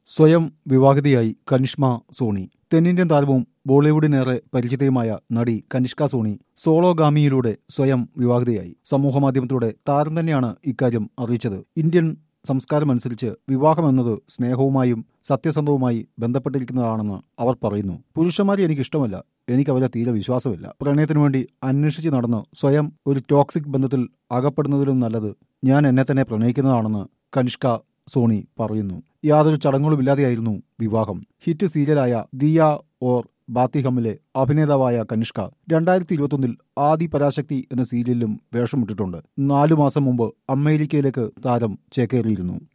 സ്വയം വിവാഹിതയായി കനിഷ്മ സോണി തെന്നിന്ത്യൻ താരവും ബോളിവുഡിനേറെ പരിചിതയുമായ നടി കനിഷ്ക സോണി സോളോഗാമിയിലൂടെ സ്വയം വിവാഹിതയായി സമൂഹമാധ്യമത്തിലൂടെ താരം തന്നെയാണ് ഇക്കാര്യം അറിയിച്ചത് ഇന്ത്യൻ സംസ്കാരമനുസരിച്ച് വിവാഹമെന്നത് സ്നേഹവുമായും സത്യസന്ധവുമായി ബന്ധപ്പെട്ടിരിക്കുന്നതാണെന്ന് അവർ പറയുന്നു പുരുഷന്മാരെ എനിക്ക് ഇഷ്ടമല്ല എനിക്ക് അവരെ തീരെ വിശ്വാസമില്ല പ്രണയത്തിനു വേണ്ടി അന്വേഷിച്ച് നടന്ന് സ്വയം ഒരു ടോക്സിക് ബന്ധത്തിൽ അകപ്പെടുന്നതിലും നല്ലത് ഞാൻ എന്നെ തന്നെ പ്രണയിക്കുന്നതാണെന്ന് കനിഷ്ക സോണി പറയുന്നു യാതൊരു ചടങ്ങുകളുമില്ലാതെയായിരുന്നു വിവാഹം ഹിറ്റ് സീരിയലായ ദിയ ഓർ ബാത്തിഹമ്മിലെ അഭിനേതാവായ കനിഷ്ക രണ്ടായിരത്തി ഇരുപത്തൊന്നിൽ ആദി പരാശക്തി എന്ന സീരിയലിലും വേഷമിട്ടിട്ടുണ്ട് നാലു മാസം മുമ്പ് അമേരിക്കയിലേക്ക് താരം ചേക്കേറിയിരുന്നു